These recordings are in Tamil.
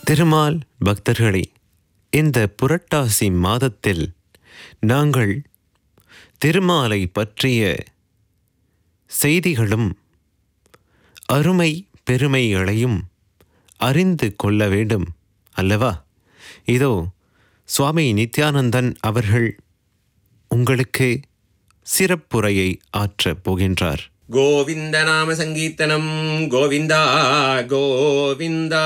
திருமால் பக்தர்களே இந்த புரட்டாசி மாதத்தில் நாங்கள் திருமாலை பற்றிய செய்திகளும் அருமை பெருமைகளையும் அறிந்து கொள்ள வேண்டும் அல்லவா இதோ சுவாமி நித்யானந்தன் அவர்கள் உங்களுக்கு சிறப்புரையை ஆற்றப் போகின்றார் கோவிந்த நாம சங்கீர்த்தனம் கோவிந்தா கோவிந்தா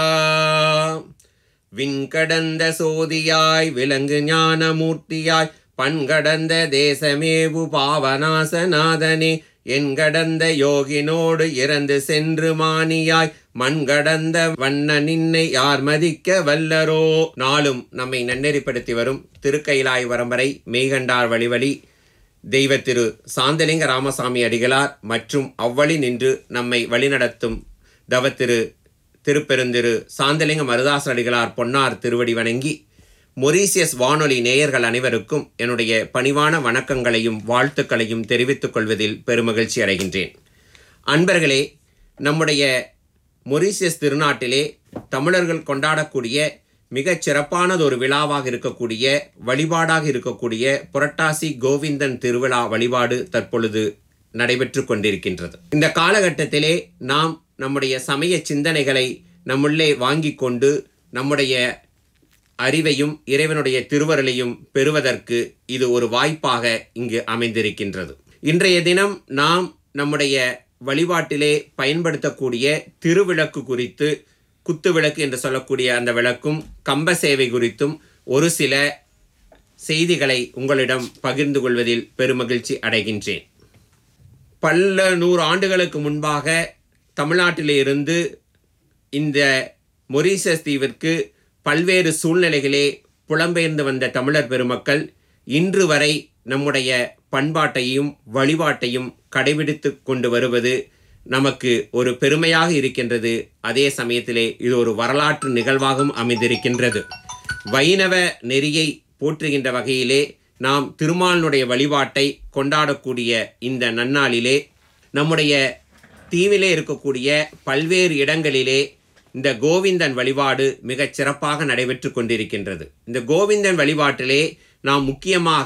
விண்கடந்த சோதியாய் விலங்கு ஞானமூர்த்தியாய் பண்கடந்த தேசமேவு பாவநாசநாதனே என்கடந்த யோகினோடு இறந்து சென்று மானியாய் மண்கடந்த வண்ண நின்னை யார் மதிக்க வல்லரோ நாளும் நம்மை நன்னெறிப்படுத்தி வரும் திருக்கைலாய் வரம்பரை மெய்கண்டார் வழிவழி தெய்வ திரு சாந்தலிங்க ராமசாமி அடிகளார் மற்றும் அவ்வழி நின்று நம்மை வழிநடத்தும் தவத்திரு திருப்பெருந்திரு சாந்தலிங்க மருதாச அடிகளார் பொன்னார் திருவடி வணங்கி மொரீசியஸ் வானொலி நேயர்கள் அனைவருக்கும் என்னுடைய பணிவான வணக்கங்களையும் வாழ்த்துக்களையும் தெரிவித்துக் கொள்வதில் பெருமகிழ்ச்சி அடைகின்றேன் அன்பர்களே நம்முடைய மொரீசியஸ் திருநாட்டிலே தமிழர்கள் கொண்டாடக்கூடிய மிகச் சிறப்பானது ஒரு விழாவாக இருக்கக்கூடிய வழிபாடாக இருக்கக்கூடிய புரட்டாசி கோவிந்தன் திருவிழா வழிபாடு தற்பொழுது நடைபெற்று கொண்டிருக்கின்றது இந்த காலகட்டத்திலே நாம் நம்முடைய சமய சிந்தனைகளை நம்முள்ளே வாங்கி கொண்டு நம்முடைய அறிவையும் இறைவனுடைய திருவருளையும் பெறுவதற்கு இது ஒரு வாய்ப்பாக இங்கு அமைந்திருக்கின்றது இன்றைய தினம் நாம் நம்முடைய வழிபாட்டிலே பயன்படுத்தக்கூடிய திருவிளக்கு குறித்து குத்துவிளக்கு என்று சொல்லக்கூடிய அந்த விளக்கும் கம்ப சேவை குறித்தும் ஒரு சில செய்திகளை உங்களிடம் பகிர்ந்து கொள்வதில் பெருமகிழ்ச்சி அடைகின்றேன் பல நூறு ஆண்டுகளுக்கு முன்பாக தமிழ்நாட்டிலே இருந்து இந்த மொரீசஸ் தீவிற்கு பல்வேறு சூழ்நிலைகளே புலம்பெயர்ந்து வந்த தமிழர் பெருமக்கள் இன்று வரை நம்முடைய பண்பாட்டையும் வழிபாட்டையும் கடைபிடித்து கொண்டு வருவது நமக்கு ஒரு பெருமையாக இருக்கின்றது அதே சமயத்திலே இது ஒரு வரலாற்று நிகழ்வாகவும் அமைந்திருக்கின்றது வைணவ நெறியை போற்றுகின்ற வகையிலே நாம் திருமாலினுடைய வழிபாட்டை கொண்டாடக்கூடிய இந்த நன்னாளிலே நம்முடைய தீவிலே இருக்கக்கூடிய பல்வேறு இடங்களிலே இந்த கோவிந்தன் வழிபாடு மிகச் சிறப்பாக நடைபெற்று கொண்டிருக்கின்றது இந்த கோவிந்தன் வழிபாட்டிலே நாம் முக்கியமாக